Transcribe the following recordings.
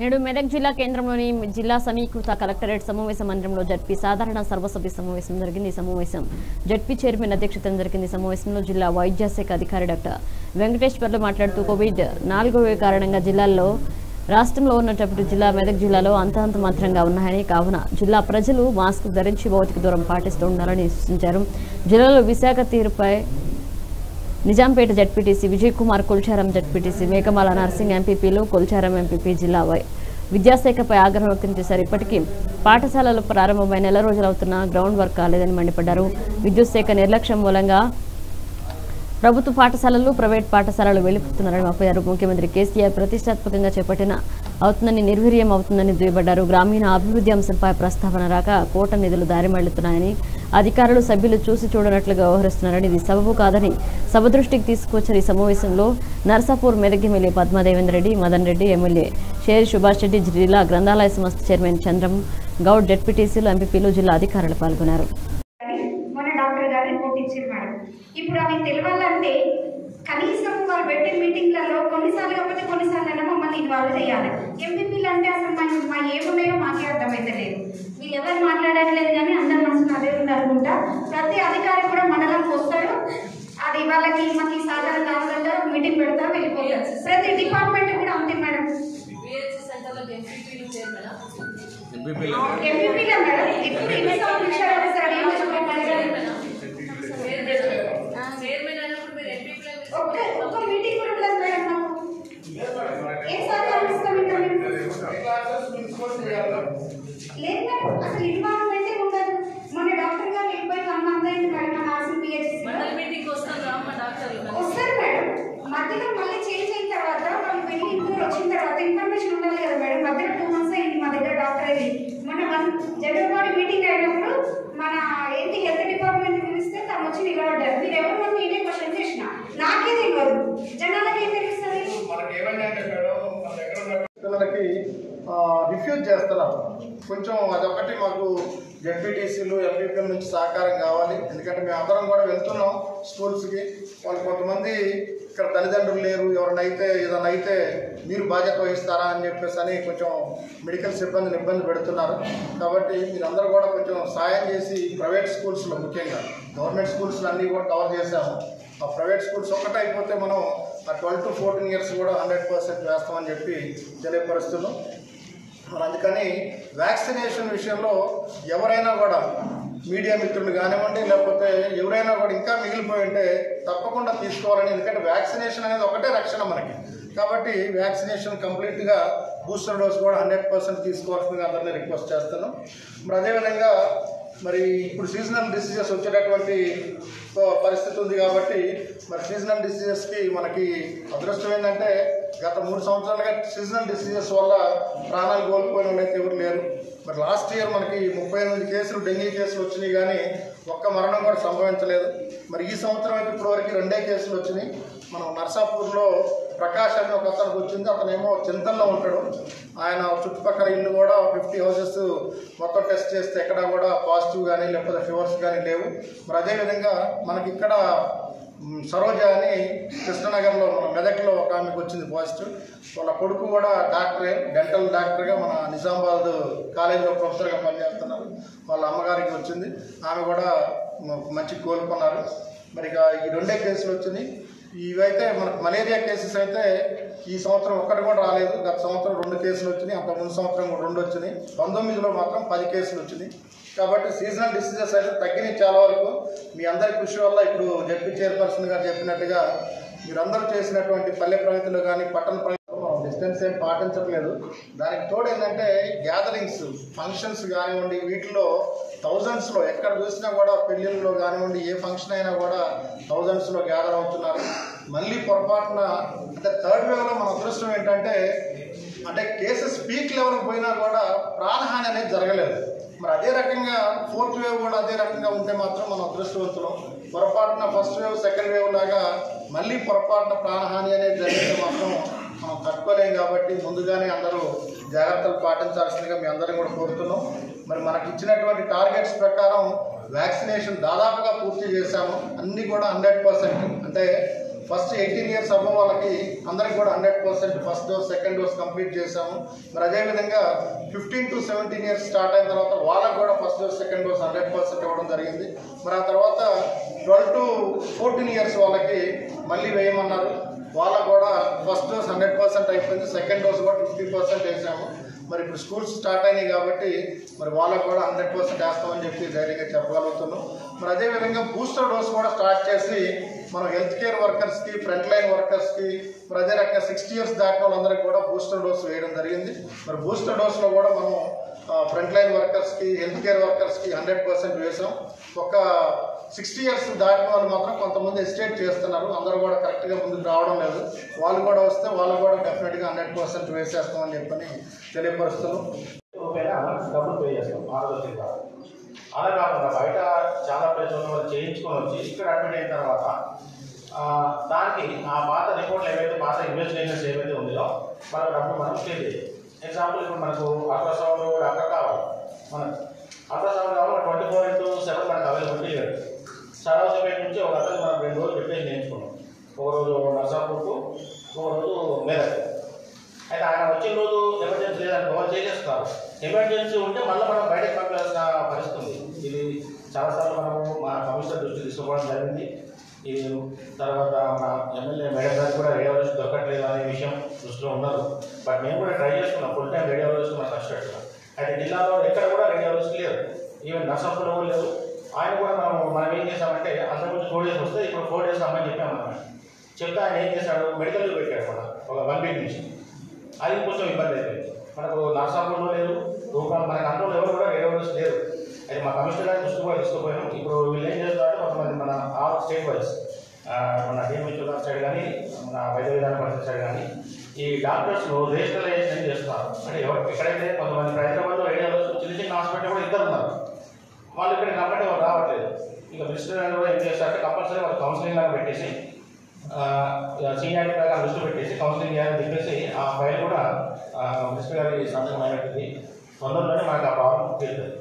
నేడు మెదక్ జిల్లా కేంద్రంలోని జిల్లా సమీకృత కలెక్టరేట్ సమావేశ మందిరంలో జడ్పీ సాధారణ సర్వసభ్య సమావేశం జరిగింది ఈ సమావేశం జడ్పీ చైర్మన్ అధ్యక్షతన జరిగింది ఈ సమావేశంలో జిల్లా వైద్య శాఖ అధికారి డాక్టర్ వెంకటేశ్వర్లు మాట్లాడుతూ కోవిడ్ నాలుగో వేవ్ కారణంగా జిల్లాల్లో రాష్ట్రంలో ఉన్నటువంటి జిల్లా మెదక్ జిల్లాలో అంతంత మాత్రంగా ఉన్నాయని కావున జిల్లా ప్రజలు మాస్క్ ధరించి భౌతిక దూరం పాటిస్తూ ఉండాలని సూచించారు జిల్లాలో విశాఖ తీరుపై నిజాంపేట జడ్పీటీసీ విజయ్ కుమార్ కొల్చారం జడ్పీటీసీ మేకమాల నర్సింగ్ ఎంపీపీలు కొల్చారం ఎంపీపీ జిల్లా వై- విద్యాశాఖపై ఆగ్రహం వ్యక్తం చేశారు ఇప్పటికీ పాఠశాలలు ప్రారంభమై నెల రోజులవుతున్నా గ్రౌండ్ వర్క్ కాలేదని మండిపడ్డారు విద్యుత్ శాఖ నిర్లక్ష్యం మూలంగా ప్రభుత్వ పాఠశాలలు ప్రైవేట్ పాఠశాలలు వెలిపుతున్నారని వాపోయారు ముఖ్యమంత్రి కేసీఆర్ ప్రతిష్టాత్మకంగా చేపట్టిన అవుతుందని నిర్వీర్యం అవుతుందని దుయ్యబడ్డారు గ్రామీణ అభివృద్ధి అంశంపై ప్రస్తావన రాక కోట నిధులు దారి మళ్లుతున్నాయని అధికారులు సభ్యులు చూసి చూడనట్లుగా వ్యవహరిస్తున్నారని ఇది సబబు కాదని సభ దృష్టికి తీసుకొచ్చిన ఈ సమావేశంలో నర్సాపూర్ మెదక్ ఎమ్మెల్యే పద్మాదేవేంద్ర రెడ్డి మదన్ రెడ్డి ఎమ్మెల్యే షేరి సుభాష్ రెడ్డి జిల్లా గ్రంథాలయ సంస్థ చైర్మన్ చంద్రం గౌడ్ జెడ్పీటీసీలు ఎంపీపీలు జిల్లా అధికారులు పాల్గొన్నారు అని మన డాక్టర్ గారు రిపోర్ట్ ఇచ్చారు మేడం ఇప్పుడు అవి తెలియాలంటే కనీసం వాళ్ళు పెట్టే మీటింగ్లలో కొన్నిసార్లు కాకపోతే కొన్నిసార్లు అయినా మమ్మల్ని ఇన్వాల్వ్ చేయాలి ఎంపీపీలు అంటే అసలు మా మా ఏమున్నాయో మాకే అర్థమైతలేదు వీళ్ళు ఎవరు మాట్లాడట్లేదు కానీ అందరి మనసులో అదే ఉంది అనుకుంటా ప్రతి అధికారి కూడా మండలంకి వస్తారు అది వాళ్ళకి మాకు ఈ సహకారం కావాలంటారు మీటింగ్ పెడతారు వెళ్ళిపోతారు ప్రతి డిపార్ట్మెంట్ కూడా అంతే మేడం బిహెచ్సి సెంటర్లకు ఎంపీపీలు చైర్మనా ఎంపీపీలు ఎంపీపీలే మేడం ఇప్పుడు ఎన్ని సంవత్సరాలు సార్ ఏం చెప్పాలి చైర్మన్ అయినప్పుడు మీరు ఎంపీపీలు ఒక్క ఒక్క మీటింగ్ కూడా ఉండదు మేడం మాకు ఏం సహకారం ఇస్తాం ఇంకా మేము లేదు మేడం అసలు ఇన్వాల్వ్మెంటే ఉండదు మన డాక్టర్ గారు వెళ్ళిపోయి వన్ మంత్ అయింది మేడం మన ఆర్సీ పిహెచ్సి మండల మీటింగ్ వస్తాను రామ్మ డాక్టర్లు వస్తారు మేడం మధ్యలో మళ్ళీ చేంజ్ అయిన తర్వాత వాళ్ళు వెళ్ళి ఇంట్లో వచ్చిన తర్వాత ఇన్ఫర్మేషన్ ఉండాలి కదా మేడం మధ్యలో టూ మంత్స్ అయింది మా దగ్గర డాక్టర్ అయింది మొన్న వన్ జనరల్ బాడీ మీటింగ్ అయినప్పుడు మన ఏంటి హెల్త్ డిపార్ట్మెంట్ పిలిస్తే తను వచ్చి నిలబడ్డారు మీరు ఎవరు నన్ను నేనే క్వశ్చన్ చేసిన నాకే తెలియదు జనాలకి ఏం తెలుస్తుంది మనకి ఏమైందంటే మేడం మన దగ్గర ఉన్న పిల్లలకి రిఫ్యూజ్ చేస్తున్నారు కొంచెం అదొకటి మాకు జడ్పీటీసీలు ఎంపీపీల నుంచి సహకారం కావాలి ఎందుకంటే మేము అందరం కూడా వెళ్తున్నాం స్కూల్స్కి వాళ్ళు కొంతమంది ఇక్కడ తల్లిదండ్రులు లేరు ఎవరైనా అయితే ఏదైనా అయితే మీరు బాధ్యత వహిస్తారా అని చెప్పేసి అని కొంచెం మెడికల్ సిబ్బందిని ఇబ్బంది పెడుతున్నారు కాబట్టి మీరందరూ కూడా కొంచెం సాయం చేసి ప్రైవేట్ స్కూల్స్లో ముఖ్యంగా గవర్నమెంట్ స్కూల్స్లో అన్నీ కూడా కవర్ చేసాము ఆ ప్రైవేట్ స్కూల్స్ ఒక్కటే అయిపోతే మనం ఆ ట్వెల్వ్ టు ఫోర్టీన్ ఇయర్స్ కూడా హండ్రెడ్ పర్సెంట్ వేస్తామని చెప్పి తెలియపరుస్తున్నాం మరి అందుకని వ్యాక్సినేషన్ విషయంలో ఎవరైనా కూడా మీడియా మిత్రులు కానివ్వండి లేకపోతే ఎవరైనా కూడా ఇంకా మిగిలిపోయి ఉంటే తప్పకుండా తీసుకోవాలని ఎందుకంటే వ్యాక్సినేషన్ అనేది ఒకటే రక్షణ మనకి కాబట్టి వ్యాక్సినేషన్ కంప్లీట్గా బూస్టర్ డోస్ కూడా హండ్రెడ్ పర్సెంట్ తీసుకోవాల్సిందిగా అందరినీ రిక్వెస్ట్ చేస్తున్నాం మరి అదేవిధంగా మరి ఇప్పుడు సీజనల్ డిసీజెస్ వచ్చేటటువంటి ప- పరిస్థితి ఉంది కాబట్టి మరి సీజనల్ డిసీజెస్కి మనకి అదృష్టం ఏంటంటే గత మూడు సంవత్సరాలుగా సీజనల్ డిసీజెస్ వల్ల ప్రాణాలు కోల్పోయిన వాళ్ళు అయితే ఎవరు లేరు మరి లాస్ట్ ఇయర్ మనకి ముప్పై ఎనిమిది కేసులు డెంగీ కేసులు వచ్చినాయి కానీ ఒక్క మరణం కూడా సంభవించలేదు మరి ఈ సంవత్సరం అయితే ఇప్పటివరకు రెండే కేసులు వచ్చినాయి మనం నర్సాపూర్లో ప్రకాష్ అని ఒక అతనికి వచ్చింది అతనేమో చింతల్లో ఉంటాడు ఆయన చుట్టుపక్కల ఇల్లు కూడా ఫిఫ్టీ హౌసెస్ మొత్తం టెస్ట్ చేస్తే ఎక్కడా కూడా పాజిటివ్ కానీ లేకపోతే ఫీవర్స్ కానీ లేవు మరి అదేవిధంగా మనకి ఇక్కడ మ్, సరోజ అని కృష్ణనగర్లో మన మెదక్లో ఒక ఆమెకు వచ్చింది పాజిటివ్ వాళ్ళ కొడుకు కూడా డాక్టరే డెంటల్ డాక్టర్గా మన నిజామాబాద్ కాలేజీలో ప్రొఫెసర్గా పనిచేస్తున్నారు వాళ్ళ అమ్మగారికి వచ్చింది ఆమె కూడా మ- మంచి కోలుకున్నారు మరి ఇక ఈ రెండే కేసులు వచ్చినాయి ఇవైతే మనకు మలేరియా కేసెస్ అయితే ఈ సంవత్సరం ఒక్కటి కూడా రాలేదు గత సంవత్సరం రెండు కేసులు వచ్చినాయి అంత ముందు సంవత్సరం కూడా రెండు వచ్చినాయి పంతొమ్మిదిలో మాత్రం పది కేసులు వచ్చినాయి కాబట్టి సీజనల్ డిసీజెస్ అయితే తగ్గినాయి చాలా వరకు మీ అందరి కృషి వల్ల ఇప్పుడు జడ్పీ చైర్పర్సన్ గారు చెప్పినట్టుగా మీరందరూ చేసినటువంటి పల్లె ప్రగతిలో కానీ పట్టణ ప్రగతిలో మనం డిస్టెన్స్ ఏం పాటించట్లేదు దానికి తోడు ఏంటంటే గ్యాదరింగ్స్ ఫంక్షన్స్ కానివ్వండి వీటిలో థౌజండ్స్లో ఎక్కడ చూసినా కూడా పెళ్ళిళ్ళలో కానివ్వండి ఏ ఫంక్షన్ అయినా కూడా థౌజండ్స్లో గ్యాదర్ అవుతున్నారు మళ్ళీ పొరపాటున అంటే థర్డ్ వేవ్లో మన అదృష్టం ఏంటంటే అంటే కేసెస్ పీక్ లెవెల్ పోయినా కూడా ప్రాణహాని అనేది జరగలేదు మరి అదే రకంగా ఫోర్త్ వేవ్ కూడా అదే రకంగా ఉంటే మాత్రం మనం అదృష్టవంతులం పొరపాటున ఫస్ట్ వేవ్ సెకండ్ వేవ్ లాగా మళ్ళీ పొరపాటున ప్రాణహాని అనేది జరిగితే మాత్రం మనం తట్టుకోలేం కాబట్టి ముందుగానే అందరూ జాగ్రత్తలు పాటించాల్సిందిగా మీ అందరిని కూడా కోరుతున్నాం మరి మనకి ఇచ్చినటువంటి టార్గెట్స్ ప్రకారం వ్యాక్సినేషన్ దాదాపుగా పూర్తి చేశాము అన్నీ కూడా హండ్రెడ్ పర్సెంట్ అంటే ఫస్ట్ ఎయిటీన్ ఇయర్స్ అవ్వ వాళ్ళకి అందరికి కూడా hundred percent first dose second dose complete చేశాము మరి అదేవిధంగా fifteen to seventeen years start అయిన తర్వాత వాళ్ళకి కూడా first dose second dose hundred percent ఇవ్వడం జరిగింది మరి ఆ తర్వాత ట్వెల్వ్ టు ఫోర్టీన్ ఇయర్స్ వాళ్ళకి మళ్ళీ వేయమన్నారు వాళ్ళకు కూడా ఫస్ట్ డోస్ హండ్రెడ్ పర్సెంట్ అయిపోయింది సెకండ్ డోస్ కూడా ఫిఫ్టీ పర్సెంట్ వేసాము మరి ఇప్పుడు స్కూల్స్ స్టార్ట్ అయినాయి కాబట్టి మరి వాళ్ళకు కూడా హండ్రెడ్ పర్సెంట్ వేస్తామని చెప్పి ధైర్యంగా చెప్పగలుగుతున్నాం మరి అదేవిధంగా బూస్టర్ డోస్ కూడా స్టార్ట్ చేసి మనం హెల్త్ కేర్ వర్కర్స్కి ఫ్రంట్ లైన్ వర్కర్స్కి మరి అదే రకంగా సిక్స్టీ ఇయర్స్ దాటిన వాళ్ళందరికీ కూడా బూస్టర్ డోస్ వేయడం జరిగింది మరి బూస్టర్ డోస్లో కూడా మనం ఫ్రంట్ లైన్ వర్కర్స్కి హెల్త్ కేర్ వర్కర్స్కి హండ్రెడ్ పర్సెంట్ వేసాం ఒక సిక్స్టీ ఇయర్స్ దాటిన వాళ్ళు మాత్రం కొంతమంది ఎస్టేట్ చేస్తున్నారు అందరూ కూడా కరెక్ట్గా ముందుకు రావడం లేదు వాళ్ళు కూడా వస్తే వాళ్ళు కూడా డెఫినెట్గా హండ్రెడ్ పర్సెంట్ వేసేస్తామని చెప్పని తెలియపరుస్తున్నాం రూపాయల డబ్బులు పే చేస్తాం ఆరోగ్య ద్వారా అలా కాకుండా బయట చాలా ప్లేస్లో వాళ్ళు చేయించుకొని వచ్చి ఇక్కడ అడ్మిట్ అయిన తర్వాత ఆ, దానికి ఆ పాత రిపోర్ట్లు ఏవైతే పాత ఇన్వెస్టిగేషన్స్ ఏవైతే ఉందో మన డబ్బులు మనం పే చేయాలి ఎగ్జాంపుల్ ఇప్పుడు మనకు అల్ట్రాసౌండ్ డాక్టర్ కావాలి మనకు అల్ట్రాసౌండ్ కావాలి ట్వంటీ ఫోర్ ఇంటూ సెవెన్ మనకు అవైలబిలిటీ లేదు సరౌసిపేట నుంచి ఒక అతను మనం రెండు రోజులు పెట్టేసి నేర్చుకున్నాం ఒక రోజు నర్సాపూర్కు ఒక రోజు మెదక్ అయితే ఆయన వచ్చిన రోజు ఎమర్జెన్సీ లేదని వాళ్ళు చేసేస్తారు ఎమర్జెన్సీ ఉంటే మళ్ళీ మనం బయటకు పంపాల్సిన పరిస్థితి ఉంది ఇది చాలాసార్లు మనము మా కమిషనర్ దృష్టి తీసుకోవడం జరిగింది ఇది తర్వాత మన ఎమ్మెల్యే మేడం గారు కూడా రేడియాలజిస్ట్ దొరకట్లేదు అనే విషయం దృష్టిలో ఉన్నారు బట్ మేము కూడా ట్రై చేస్తున్నాం ఫుల్ టైం రేడియాలజిస్ట్ మనకు కష్టపడుతున్నాం అయితే జిల్లాలో ఎక్కడ కూడా రేడియాలజిస్ట్ లేరు ఈవెన్ నర్సాపూర్లో కూడా లేరు ఆయన కూడా మనం మనం ఏం చేసామంటే అంతకుముందు ఫోర్ డేస్ వస్తే ఇప్పుడు ఫోర్ డేస్ అమ్మని చెప్పాము మనం చెప్తే ఆయన ఏం చేశాడు మెడికల్ లీవ్ పెట్టాడు కూడా ఒక వన్ వీక్ నుంచి అది కొంచెం ఇబ్బంది అయిపోయింది మనకు నర్సాపూర్లో లేదు రూపాయలు మనకు అందులో ఎవరు కూడా రేడియోస్ లేరు అది మా కమిషనర్ గారి దృష్టి కూడా తీసుకుపోయాం ఇప్పుడు వీళ్ళు ఏం చేస్తారంటే కొంతమంది మన ఆల్ స్టేట్ వైజ్ మన డిఎంహెచ్ఓ గారి సైడ్ కానీ మన వైద్య విధాన పరిషత్ సైడ్ కానీ ఈ డాక్టర్స్ రేషనలైజేషన్ చేస్తున్నారు అంటే ఎవరు ఎక్కడైతే కొంతమంది హైదరాబాద్లో రేడియోస్ చిన్న చిన్న హాస్పిటల్ కూడా ఇద్దరు ఉన్నారు వాళ్ళు ఇక్కడ నమ్మంటే వాళ్ళు రావట్లేదు ఇక మినిస్టర్ గారు కూడా ఏం చేస్తారంటే కంపల్సరీ వాళ్ళు కౌన్సిలింగ్ లాగా పెట్టేసి సీనియారిటీ ప్రకారం లిస్టు పెట్టేసి కౌన్సిలింగ్ చేయాలని చెప్పేసి ఆ ఫైల్ కూడా ఆ, మినిస్టర్ గారి సంతకం అయినట్టుంది తొందరలోనే మనకు ఆ ప్రాబ్లం తీరుతుంది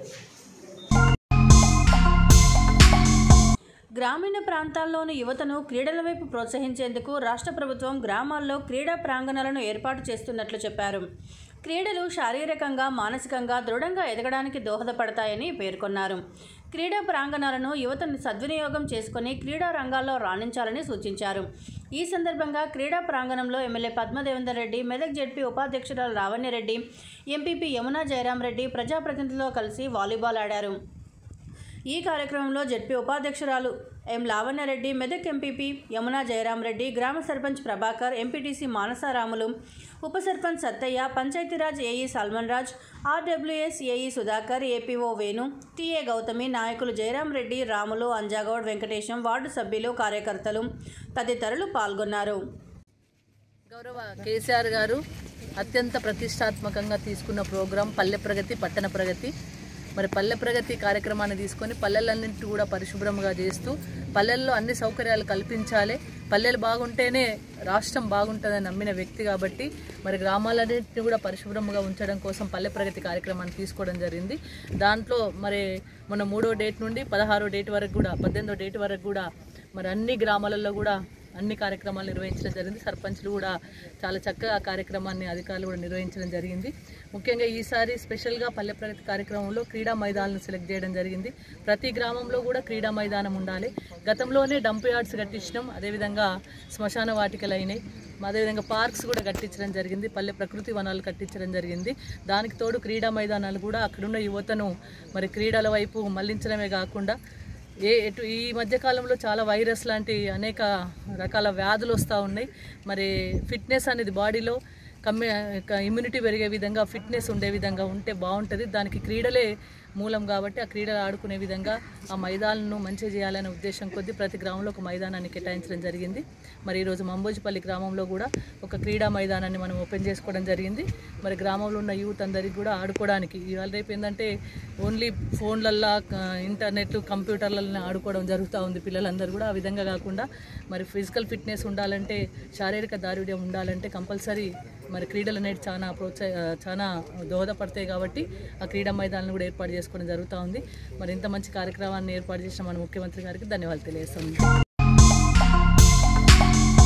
గ్రామీణ ప్రాంతాల్లోని యువతను క్రీడల వైపు ప్రోత్సహించేందుకు రాష్ట్ర ప్రభుత్వం గ్రామాల్లో క్రీడా ప్రాంగణాలను ఏర్పాటు చేస్తున్నట్లు చెప్పారు క్రీడలు శారీరకంగా మానసికంగా దృఢంగా ఎదగడానికి దోహదపడతాయని పేర్కొన్నారు క్రీడా ప్రాంగణాలను యువతను సద్వినియోగం చేసుకుని క్రీడా రంగాల్లో రాణించాలని సూచించారు ఈ సందర్భంగా క్రీడా ప్రాంగణంలో ఎమ్మెల్యే పద్మదేవేందర్ రెడ్డి మెదక్ జెడ్పీ ఉపాధ్యక్షురాలు లావణ్యరెడ్డి ఎంపీపీ యమునా జయరాం రెడ్డి ప్రజాప్రతినిధులతో కలిసి వాలీబాల్ ఆడారు ఈ కార్యక్రమంలో జడ్పీ ఉపాధ్యక్షురాలు ఎం లావణ్యారెడ్డి మెదక్ ఎంపీపీ యమునా జయరామరెడ్డి గ్రామ సర్పంచ్ ప్రభాకర్ ఎంపీటీసీ మానసారాములు ఉప sarpanch Sattaiah Panchayatiraj AE Salman Raj RWS AE Sudhakar APO Venu TA Gautami నాయకులు జయరాం రెడ్డి రాములు అంజాగౌడ్ వెంకటేశం వార్డు సభ్యులు కార్యకర్తలు తదితరులు పాల్గొన్నారు గౌరవ కేసీఆర్ గారు అత్యంత ప్రతిష్టాత్మకంగా తీసుకున్న ప్రోగ్రాం పల్లె ప్రగతి పట్టణ ప్రగతి మరి పల్లె ప్రగతి కార్యక్రమాన్ని తీసుకొని పల్లెలన్నింటి కూడా పరిశుభ్రంగా చేస్తూ పల్లెల్లో అన్ని సౌకర్యాలు కల్పించాలి పల్లెలు బాగుంటేనే రాష్ట్రం బాగుంటుందని నమ్మిన వ్యక్తి కాబట్టి మరి గ్రామాలన్నింటినీ కూడా పరిశుభ్రంగా ఉంచడం కోసం పల్లె ప్రగతి కార్యక్రమాన్ని తీసుకోవడం జరిగింది దాంట్లో మరి మన మూడో డేట్ నుండి పదహారో డేట్ వరకు కూడా పద్దెనిమిదో డేట్ వరకు కూడా మరి అన్ని గ్రామాలలో కూడా అన్ని కార్యక్రమాలు నిర్వహించడం జరిగింది సర్పంచ్లు కూడా చాలా చక్కగా ఆ కార్యక్రమాన్ని అధికారులు కూడా నిర్వహించడం జరిగింది ముఖ్యంగా ఈసారి స్పెషల్గా పల్లె ప్రగతి కార్యక్రమంలో క్రీడా మైదానాలను సెలెక్ట్ చేయడం జరిగింది ప్రతి గ్రామంలో కూడా క్రీడా మైదానం ఉండాలి గతంలోనే డంప్ యార్డ్స్ కట్టించినాం అదేవిధంగా శ్మశాన వాటికలు అయినాయి అదేవిధంగా పార్క్స్ కూడా కట్టించడం జరిగింది పల్లె ప్రకృతి వనాలు కట్టించడం జరిగింది దానికి తోడు క్రీడా మైదానాలు కూడా అక్కడున్న యువతను మరి క్రీడల వైపు మళ్లించడమే కాకుండా ఏ ఎటు ఈ మధ్యకాలంలో చాలా వైరస్ లాంటి అనేక రకాల వ్యాధులు వస్తూ ఉన్నాయి మరి ఫిట్నెస్ అనేది బాడీలో కమ్మి ఇమ్యూనిటీ పెరిగే విధంగా ఫిట్నెస్ ఉండే విధంగా ఉంటే బాగుంటుంది దానికి క్రీడలే మూలం కాబట్టి ఆ క్రీడలు ఆడుకునే విధంగా ఆ మైదానాలను మంచిగా చేయాలనే ఉద్దేశం కొద్దీ ప్రతి గ్రామంలో ఒక మైదానాన్ని కేటాయించడం జరిగింది మరి ఈరోజు మంబోజిపల్లి గ్రామంలో కూడా ఒక క్రీడా మైదానాన్ని మనం ఓపెన్ చేసుకోవడం జరిగింది మరి గ్రామంలో ఉన్న యూత్ అందరికీ కూడా ఆడుకోవడానికి ఇవాళ రేపు ఏంటంటే ఓన్లీ ఫోన్లల్లో ఇంటర్నెట్ కంప్యూటర్లలో ఆడుకోవడం జరుగుతూ ఉంది పిల్లలందరూ కూడా ఆ విధంగా కాకుండా మరి ఫిజికల్ ఫిట్నెస్ ఉండాలంటే శారీరక దారుఢ్యం ఉండాలంటే కంపల్సరీ మరి క్రీడలు అనేవి చాలా ప్రోత్సాహ చాలా దోహదపడతాయి కాబట్టి ఆ క్రీడా మైదానాలను కూడా ఏర్పాటు చేసుకోవడం జరుగుతూ ఉంది మరి ఇంత మంచి కార్యక్రమాన్ని ఏర్పాటు చేసిన మన ముఖ్యమంత్రి గారికి ధన్యవాదాలు తెలియజేస్తాను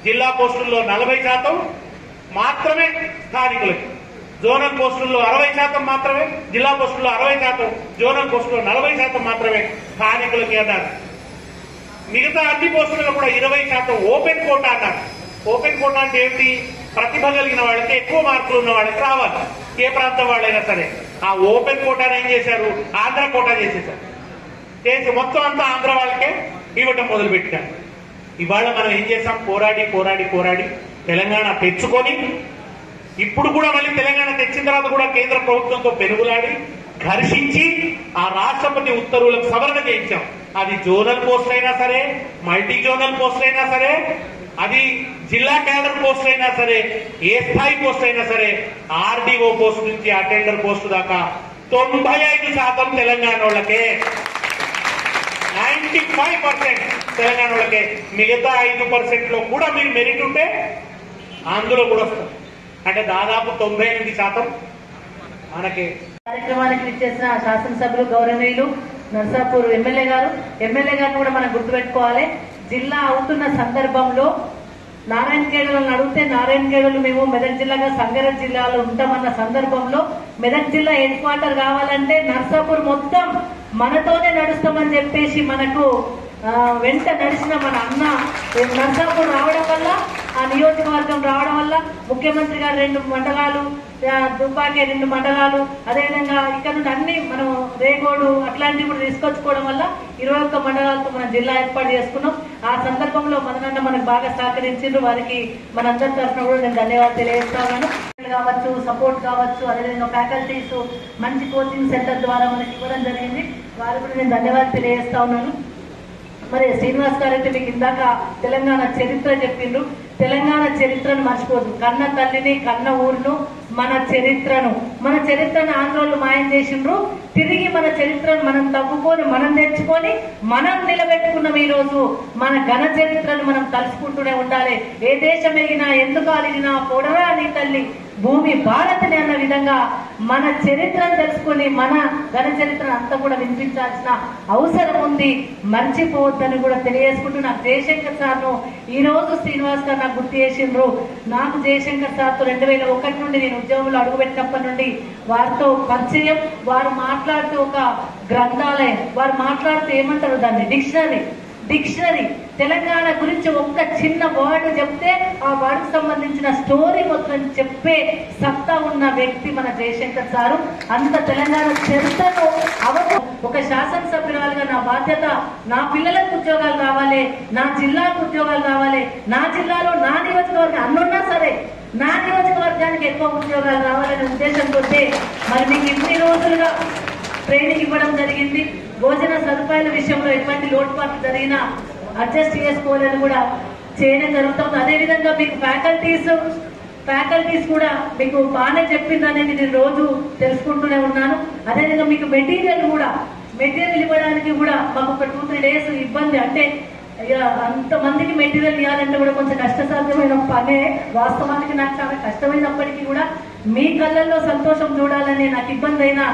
జిల్లా పోస్టుల్లో నలభై శాతం మాత్రమే స్థానికులకి జోనల్ పోస్టుల్లో అరవై శాతం మాత్రమే జిల్లా పోస్టుల్లో అరవై శాతం జోనల్ పోస్టుల్లో నలభై శాతం మాత్రమే స్థానికులకి అన్నారు మిగతా అన్ని పోస్టుల్లో కూడా ఇరవై శాతం ఓపెన్ కోటా అన్నారు ఓపెన్ కోటా అంటే ఏంటి ప్రతిభ కలిగిన వాళ్ళకి ఎక్కువ మార్కులు ఉన్న వాళ్ళకి రావాలి ఏ ప్రాంతం వాళ్ళైనా సరే ఆ ఓపెన్ కోటాను ఏం చేశారు ఆంధ్ర కోటా చేసేసారు చేసి మొత్తం అంతా ఆంధ్ర వాళ్ళకే ఇవ్వటం మొదలు పెట్టారు ఇవాళ మనం ఏం చేసాం పోరాడి పోరాడి పోరాడి తెలంగాణ తెచ్చుకొని ఇప్పుడు కూడా మళ్ళీ తెలంగాణ తెచ్చిన తర్వాత కూడా కేంద్ర ప్రభుత్వంతో పెనుగులాడి ఘర్షించి ఆ రాష్ట్రపతి ఉత్తర్వులకు సవరణ చేయించాం అది జోనల్ పోస్ట్ అయినా సరే మల్టీ జోనల్ పోస్ట్ అయినా సరే అది జిల్లా క్యాడర్ పోస్ట్ అయినా సరే ఏ స్థాయి పోస్ట్ అయినా సరే ఆర్డీఓ పోస్ట్ నుంచి అటెండర్ పోస్ట్ దాకా తొంభై ఐదు శాతం తెలంగాణ వాళ్ళకే నైన్టీ ఫైవ్ పర్సెంట్ తెలంగాణ వాళ్ళకే మిగతా ఐదు పర్సెంట్ లో కూడా మీరు మెరిట్ ఉంటే అందులో కూడా వస్తారు అంటే దాదాపు తొంభై ఎనిమిది శాతం మనకి కార్యక్రమానికి విచ్చేసిన శాసనసభ్యులు గౌరవనీయులు నర్సాపూర్ ఎమ్మెల్యే గారు ఎమ్మెల్యే గారిని కూడా మనం గుర్తుపెట్టుకోవాలి జిల్లా అవుతున్న సందర్భంలో నారాయణ ఖేడులను అడిగితే నారాయణ ఖేడులు మేము మెదక్ జిల్లాగా సంగారెడ్డి జిల్లాలో ఉంటామన్న సందర్భంలో మెదక్ జిల్లా హెడ్ క్వార్టర్ కావాలంటే నర్సాపూర్ మొత్తం మనతోనే నడుస్తామని చెప్పేసి మనకు ఆ, వెంట నడిచిన మన అన్న నర్సాపూర్ రావడం వల్ల ఆ నియోజకవర్గం రావడం వల్ల ముఖ్యమంత్రి గారు రెండు మండలాలు ఆ, దుబ్బాకే రెండు మండలాలు అదేవిధంగా ఇక్కడ నుండి అన్ని మనం రేగోడు అట్లాంటివి కూడా తీసుకొచ్చుకోవడం వల్ల ఇరవై ఒక్క మండలాలతో మనం జిల్లా ఏర్పాటు చేసుకున్నాం ఆ సందర్భంలో మనకన్నా మనకు బాగా సహకరించిండ్రు వారికి మనందరి తరఫున కూడా నేను ధన్యవాదాలు తెలియజేస్తా ఉన్నాను కావచ్చు సపోర్ట్ కావచ్చు అదేవిధంగా ఫ్యాకల్టీస్ మంచి కోచింగ్ సెంటర్ ద్వారా మనకి ఇవ్వడం జరిగింది వారికి కూడా నేను ధన్యవాదాలు తెలియజేస్తా ఉన్నాను మరి శ్రీనివాస్ గారు అయితే మీకు ఇందాక తెలంగాణ చరిత్ర చెప్పిండ్రు తెలంగాణ చరిత్రను మర్చిపోదు కన్న తల్లిని కన్న ఊరును మన చరిత్రను మన చరిత్రను ఆంధ్రోళ్ళు మాయం చేసిండ్రు తిరిగి మన చరిత్రను మనం తప్పుకొని మనం తెచ్చుకొని మనం నిలబెట్టుకున్నాం ఈ రోజు మన ఘన చరిత్రను మనం తలుసుకుంటూనే ఉండాలి ఏ దేశం ఎగినా ఎందుకు అలిగినా పొడరా నీ తల్లి భూమి భారత్ని అన్న విధంగా మన చరిత్రను తెలుసుకొని మన ఘన చరిత్రను అంతా కూడా వినిపించాల్సిన అవసరం ఉంది మర్చిపోవద్దని కూడా తెలియజేసుకుంటూ నాకు జయశంకర్ సార్ను ఈ రోజు శ్రీనివాస్ గారు నాకు గుర్తు చేసిండ్రు నాకు జయశంకర్ సార్తో రెండు వేల ఒకటి నుండి నేను ఉద్యోగంలో అడుగుపెట్టినప్పటి నుండి వారితో పరిచయం వారు మాట్లాడుతూ ఒక గ్రంథాలయం వారు మాట్లాడుతూ ఏమంటారు దాన్ని డిక్షనరీ డిక్షనరీ తెలంగాణ గురించి ఒక్క చిన్న వర్డ్ చెప్తే ఆ వర్డ్ సంబంధించిన స్టోరీ మొత్తం చెప్పే సత్తా ఉన్న వ్యక్తి మన జయశంకర్ సారు అంత తెలంగాణ చరిత్రను అవకు ఒక శాసనసభ్యురాలుగా నా బాధ్యత నా పిల్లలకు ఉద్యోగాలు కావాలి నా జిల్లాకు ఉద్యోగాలు కావాలి నా జిల్లాలో నా నియోజకవర్గం అన్నున్నా సరే నా నియోజకవర్గానికి ఎక్కువ ఉద్యోగాలు రావాలనే ఉద్దేశంతో మరి మీకు ఇన్ని రోజులుగా ట్రైనింగ్ ఇవ్వడం జరిగింది భోజన సదుపాయాల విషయంలో ఎటువంటి లోటుపాట్లు జరిగినా అడ్జస్ట్ చేసుకోవాలని కూడా చేయడం జరుగుతుంది అదేవిధంగా మీకు ఫ్యాకల్టీస్ ఫ్యాకల్టీస్ కూడా మీకు బాగానే చెప్పింది అనేది నేను రోజు తెలుసుకుంటూనే ఉన్నాను అదేవిధంగా మీకు మెటీరియల్ కూడా మెటీరియల్ ఇవ్వడానికి కూడా మాకు ఒక టూ త్రీ డేస్ ఇబ్బంది అంటే ఇక అంతమందికి మెటీరియల్ ఇవ్వాలంటే కూడా కొంచెం కష్టసాధ్యమైన పనే వాస్తవానికి నాకు చాలా కష్టమైనప్పటికీ కూడా మీ కళ్ళల్లో సంతోషం చూడాలని నాకు ఇబ్బంది అయినా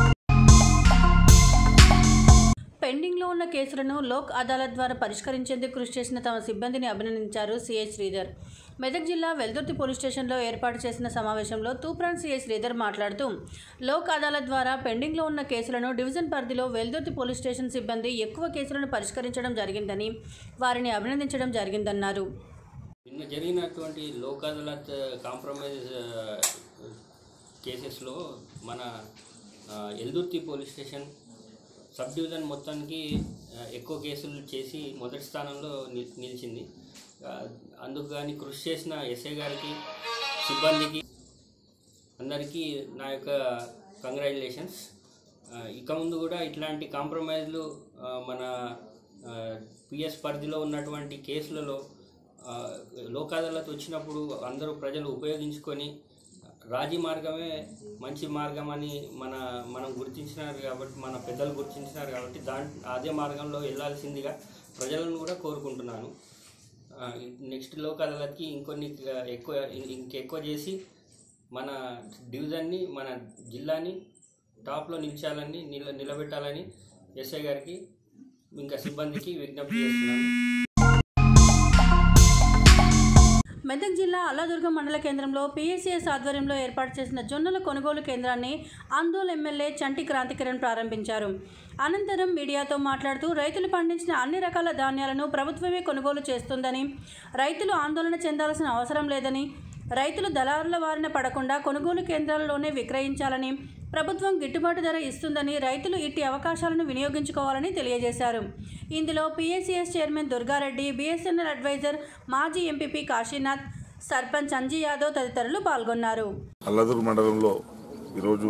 పెండింగ్లో ఉన్న కేసులను లోక్ అదాలత్ ద్వారా పరిష్కరించేందుకు కృషి చేసిన తమ సిబ్బందిని అభినందించారు సిఐ శ్రీధర్ మెదక్ జిల్లా వెల్దుర్తి పోలీస్ స్టేషన్లో ఏర్పాటు చేసిన సమావేశంలో తూప్రాన్ సిఐ శ్రీధర్ మాట్లాడుతూ లోక్ అదాలత్ ద్వారా పెండింగ్లో ఉన్న కేసులను డివిజన్ పరిధిలో వెల్దుర్తి పోలీస్ స్టేషన్ సిబ్బంది ఎక్కువ కేసులను పరిష్కరించడం జరిగిందని వారిని అభినందించడం జరిగిందన్నారు నిన్న జరిగినటువంటి లోక్ అదాలత్ కాంప్రమైజ్ ఆ, కేసెస్లో మన ఆ, Yeldurthi police station sub division మొత్తానికి ఆ, ఎక్కువ కేసులు చేసి మొదటి స్థానంలో ని- నిలిచింది ఆ, అందుకు కానీ కృషి చేసిన ఎస్ఐ గారికి సిబ్బందికి అందరికీ నా యొక్క కంగ్రాచులేషన్స్ ఇక ముందు కూడా ఇట్లాంటి కాంప్రమైజ్లు ఆ, మన పిఎస్ పరిధిలో ఉన్నటువంటి కేసులలో ఆ, లోక్ అదాలత్ వచ్చినప్పుడు అందరూ ప్రజలు ఉపయోగించుకొని రాజీ మార్గమే మంచి మార్గం అని మన మనం గుర్తించినారు కాబట్టి మన పెద్దలు గుర్తించినారు కాబట్టి దాని అదే మార్గంలో వెళ్ళాల్సిందిగా ప్రజలను కూడా కోరుకుంటున్నాను ఆ, నెక్స్ట్ లోక్ అదాలత్కి ఇంకొన్ని ఆ, ఎక్కువ ఇం- ఇంకెక్కువ చేసి మన డివిజన్ని మన జిల్లాని టాప్లో నిలిచాలని నిల నిలబెట్టాలని ఎస్ఐ గారికి ఇంకా సిబ్బందికి విజ్ఞప్తి చేస్తున్నాను మెదక్ జిల్లా అల్లాదుర్గం మండల కేంద్రంలో పీఎస్సీఎస్ ఆధ్వర్యంలో ఏర్పాటు చేసిన జొన్నల కొనుగోలు కేంద్రాన్ని ఆందోళ్ ఎమ్మెల్యే చంటి క్రాంతికిరణ్ ప్రారంభించారు అనంతరం మీడియాతో మాట్లాడుతూ రైతులు పండించిన అన్ని రకాల ధాన్యాలను ప్రభుత్వమే కొనుగోలు చేస్తుందని రైతులు ఆందోళన చెందాల్సిన అవసరం లేదని రైతులు దళారుల బారిన పడకుండా కొనుగోలు కేంద్రాల్లోనే విక్రయించాలని ప్రభుత్వం గిట్టుబాటు ధర ఇస్తుందని రైతులు ఇట్టి అవకాశాలను వినియోగించుకోవాలని తెలియజేశారు ఇందులో PSCS chairman Durgareddy BSNL advisor మాజీ ఎంపీపీ కాశీనాథ్ సర్పంచ్ అంజీ యాదవ్ తదితరులు పాల్గొన్నారు అల్లదూరు మండలంలో ఈరోజు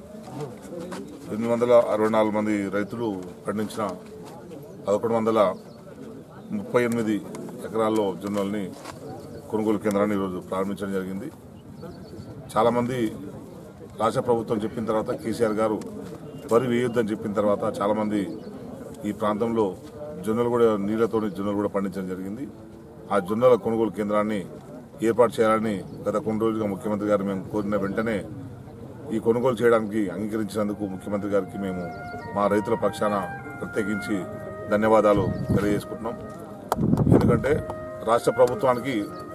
ఎనిమిది వందల అరవై నాలుగు మంది రైతులు పండించిన పదకొండు వందల ముప్పై ఎనిమిది ఎకరాల్లో జొన్నల్ని కొనుగోలు కేంద్రాన్ని ఈరోజు ప్రారంభించడం జరిగింది చాలామంది రాష్ట్ర ప్రభుత్వం చెప్పిన తర్వాత కేసీఆర్ గారు వరి వేయొద్దని చెప్పిన తర్వాత చాలామంది ఈ ప్రాంతంలో జొన్నలు కూడా నీళ్లతో జొన్నలు కూడా పండించడం జరిగింది ఆ జొన్నల కొనుగోలు కేంద్రాన్ని ఏర్పాటు చేయాలని గత కొన్ని రోజులుగా ముఖ్యమంత్రి గారు మేము కోరిన వెంటనే ఈ కొనుగోలు చేయడానికి అంగీకరించినందుకు ముఖ్యమంత్రి గారికి మేము మా రైతుల పక్షాన ప్రత్యేకించి ధన్యవాదాలు తెలియజేసుకుంటున్నాం ఎందుకంటే రాష్ట్ర ప్రభుత్వానికి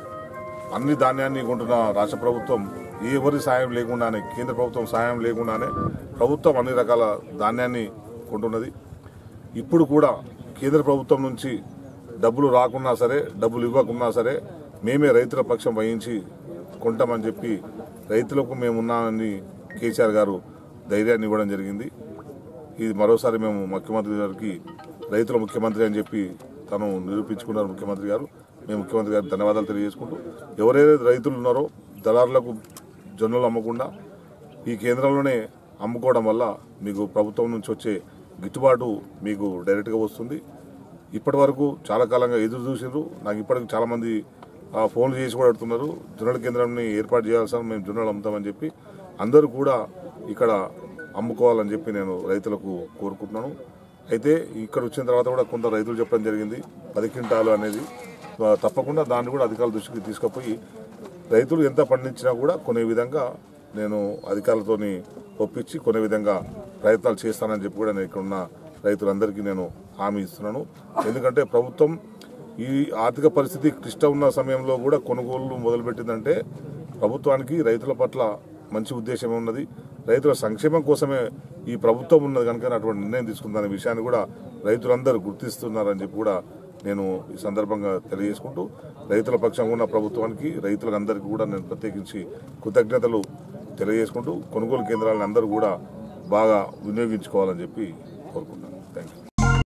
అన్ని ధాన్యాన్ని కొంటున్న రాష్ట్ర ప్రభుత్వం ఎవరి సాయం లేకుండానే కేంద్ర ప్రభుత్వం సాయం లేకుండానే ప్రభుత్వం అన్ని రకాల ధాన్యాన్ని కొంటున్నది ఇప్పుడు కూడా కేంద్ర ప్రభుత్వం నుంచి డబ్బులు రాకున్నా సరే డబ్బులు ఇవ్వకున్నా సరే మేమే రైతుల పక్షం వహించి కొంటామని చెప్పి రైతులకు మేమున్నామని కేసీఆర్ గారు ధైర్యాన్ని ఇవ్వడం జరిగింది ఇది మరోసారి మేము ముఖ్యమంత్రి గారికి రైతుల ముఖ్యమంత్రి అని చెప్పి తను నిరూపించుకున్నారు ముఖ్యమంత్రి గారు మేము ముఖ్యమంత్రి గారికి ధన్యవాదాలు తెలియజేసుకుంటూ ఎవరైతే రైతులు ఉన్నారో దళారులకు జొన్నలు అమ్మకుండా ఈ కేంద్రంలోనే అమ్ముకోవడం వల్ల మీకు ప్రభుత్వం నుంచి వచ్చే గిట్టుబాటు మీకు డైరెక్ట్గా వస్తుంది ఇప్పటి వరకు చాలా కాలంగా ఎదురు చూసారు నాకు ఇప్పటికి చాలా మంది ఆ, ఫోన్లు చేసి కూడా అడుగుతున్నారు జొన్నల కేంద్రాన్ని ఏర్పాటు చేయాల్సిన మేము జొన్నలు అమ్ముతామని చెప్పి అందరూ కూడా ఇక్కడ అమ్ముకోవాలని చెప్పి నేను రైతులకు కోరుకుంటున్నాను అయితే ఇక్కడ వచ్చిన తర్వాత కూడా కొంత రైతులు చెప్పడం జరిగింది పది క్వింటాలు అనేది ఆ, తప్పకుండా దాన్ని కూడా అధికారుల దృష్టికి తీసుకుపోయి రైతులు ఎంత పండించినా కూడా కొనే విధంగా నేను అధికారులతోని ఒప్పించి కొనే విధంగా ప్రయత్నాలు చేస్తానని చెప్పి కూడా నేను ఇక్కడ ఉన్న రైతులందరికీ నేను హామీ ఇస్తున్నాను ఎందుకంటే ప్రభుత్వం ఈ ఆర్థిక పరిస్థితి క్లిష్ట ఉన్న సమయంలో కూడా కొనుగోళ్లు మొదలుపెట్టిందంటే ప్రభుత్వానికి రైతుల పట్ల మంచి ఉద్దేశం ఉన్నది రైతుల సంక్షేమం కోసమే ఈ ప్రభుత్వం ఉన్నది కనుక అటువంటి నిర్ణయం తీసుకుందనే విషయాన్ని కూడా రైతులందరూ గుర్తిస్తున్నారని చెప్పి కూడా నేను ఈ సందర్భంగా తెలియజేసుకుంటూ రైతుల పక్షంగా ఉన్న ప్రభుత్వానికి రైతులందరికీ కూడా నేను ప్రత్యేకించి కృతజ్ఞతలు తెలియజేసుకుంటూ కొనుగోలు కేంద్రాలను అందరూ కూడా బాగా వినియోగించుకోవాలని చెప్పి కోరుకుంటున్నాను థ్యాంక్ యూ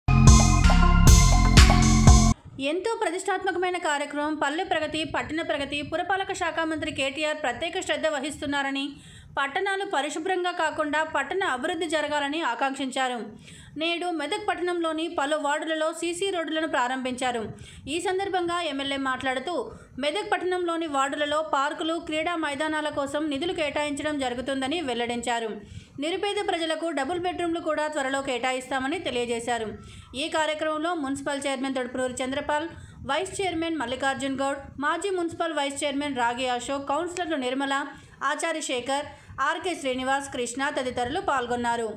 ఎంతో ప్రతిష్టాత్మకమైన కార్యక్రమం పల్లె ప్రగతి పట్టణ ప్రగతి పురపాలక శాఖ మంత్రి కేటీఆర్ ప్రత్యేక శ్రద్ధ వహిస్తున్నారని పట్టణాలు పరిశుభ్రంగా కాకుండా పట్టణ అభివృద్ధి జరగాలని ఆకాంక్షించారు నేడు మెదక్ పట్టణంలోని పలు వార్డులలో సీసీ రోడ్డులను ప్రారంభించారు ఈ సందర్భంగా ఎమ్మెల్యే మాట్లాడుతూ మెదక్ పట్టణంలోని వార్డులలో పార్కులు క్రీడా మైదానాల కోసం నిధులు కేటాయించడం జరుగుతుందని వెల్లడించారు నిరుపేద ప్రజలకు డబుల్ బెడ్రూమ్లు కూడా త్వరలో కేటాయిస్తామని తెలియజేశారు ఈ కార్యక్రమంలో municipal chairman Todupururi Chandrapal vice chairman Mallikarjun Goud మాజీ municipal vice chairman Ragi Ashok కౌన్సిలర్లు నిర్మల ఆచారి శేఖర్ ఆర్కే శ్రీనివాస్ కృష్ణ తదితరులు పాల్గొన్నారు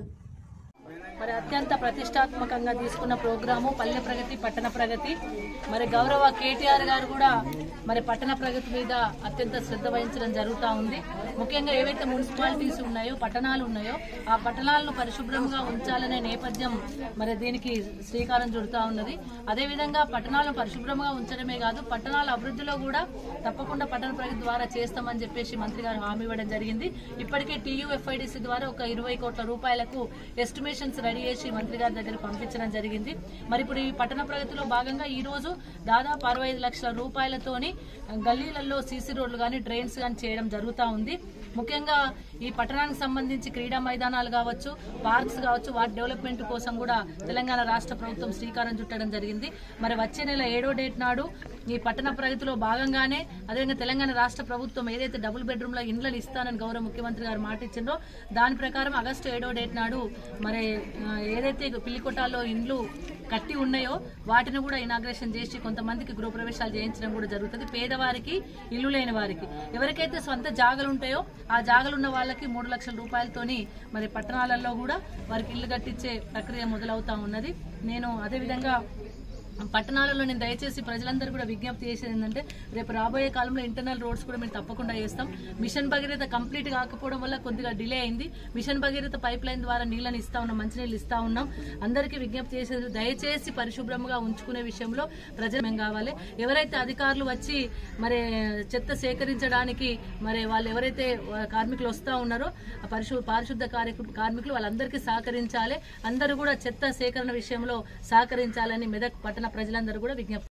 మరి అత్యంత ప్రతిష్టాత్మకంగా తీసుకున్న ప్రోగ్రాము పల్లె ప్రగతి పట్టణ ప్రగతి మరి గౌరవ కేటీఆర్ గారు కూడా మరి పట్టణ ప్రగతి మీద అత్యంత శ్రద్ధ వహించడం జరుగుతూ ఉంది ముఖ్యంగా ఏవైతే మున్సిపాలిటీస్ ఉన్నాయో పట్టణాలు ఉన్నాయో ఆ పట్టణాలను పరిశుభ్రంగా ఉంచాలనే నేపథ్యం మరి దీనికి శ్రీకారం చుడుతూ ఉన్నది అదేవిధంగా పట్టణాలను పరిశుభ్రంగా ఉంచడమే కాదు పట్టణాల అభివృద్ధిలో కూడా తప్పకుండా పట్టణ ప్రగతి ద్వారా చేస్తామని చెప్పేసి మంత్రి గారు హామీ ఇవ్వడం జరిగింది ఇప్పటికే టీయూఎఫ్ఐడిసి ద్వారా ఒక ఇరవై కోట్ల రూపాయలకు ఎస్టిమేషన్స్ రెడీ చేసి మంత్రి గారి దగ్గర పంపించడం జరిగింది మరి ఇప్పుడు ఈ పట్టణ ప్రగతిలో భాగంగా ఈ రోజు దాదాపు అరవై ఐదు లక్షల రూపాయలతోని గల్లీలలో సీసీ రోడ్లు కానీ డ్రైన్స్ కానీ చేయడం జరుగుతూ ఉంది ముఖ్యంగా ఈ పట్టణానికి సంబంధించి క్రీడా మైదానాలు కావచ్చు పార్క్స్ కావచ్చు వాటి డెవలప్మెంట్ కోసం కూడా తెలంగాణ రాష్ట్ర ప్రభుత్వం శ్రీకారం చుట్టడం జరిగింది మరి వచ్చే నెల ఏడో డేట్ నాడు ఈ పట్టణ ప్రగతిలో భాగంగానే అదేవిధంగా తెలంగాణ రాష్ట్ర ప్రభుత్వం ఏదైతే డబుల్ బెడ్రూమ్ల ఇండ్లను ఇస్తానని గౌరవ ముఖ్యమంత్రి గారు మాట ఇచ్చిందో దాని ప్రకారం ఆగస్టు ఏడో డేట్ నాడు మరి ఆ, ఏదైతే పిల్లికొట్టాల్లో ఇండ్లు కట్టి ఉన్నాయో వాటిని కూడా ఇనాగ్రేషన్ చేసి కొంతమందికి గృహప్రవేశాలు చేయించడం కూడా జరుగుతుంది పేదవారికి ఇల్లు లేని వారికి ఎవరికైతే సొంత జాగలు ఉంటాయో ఆ జాగలు ఉన్న వాళ్ళకి మూడు లక్షల రూపాయలతోని మరి పట్టణాలలో కూడా వారికి ఇల్లు కట్టించే ప్రక్రియ మొదలవుతా ఉన్నది నేను అదేవిధంగా పట్టణాలలో నేను దయచేసి ప్రజలందరూ కూడా విజ్ఞప్తి చేసేది ఏంటంటే రేపు రాబోయే కాలంలో ఇంటర్నల్ రోడ్స్ కూడా మేము తప్పకుండా చేస్తాం మిషన్ భగీరథ కంప్లీట్ కాకపోవడం వల్ల కొద్దిగా డిలే అయింది మిషన్ భగీరథ పైప్ లైన్ ద్వారా నీళ్ళని ఇస్తా ఉన్నాం మంచినీళ్ళు ఇస్తా ఉన్నాం అందరికీ విజ్ఞప్తి చేసేది దయచేసి పరిశుభ్రంగా ఉంచుకునే విషయంలో ప్రజలు మేము కావాలి ఎవరైతే అధికారులు వచ్చి మరి చెత్త సేకరించడానికి మరి వాళ్ళు ఎవరైతే కార్మికులు వస్తా ఉన్నారో ఆ పరిశు పారిశుద్ధ కార్య- కార్మికులు వాళ్ళందరికీ సహకరించాలి అందరూ కూడా చెత్త సేకరణ విషయంలో సహకరించాలని మెదక్ పట్టణ ప్రజలందరూ కూడా విజ్ఞప్తి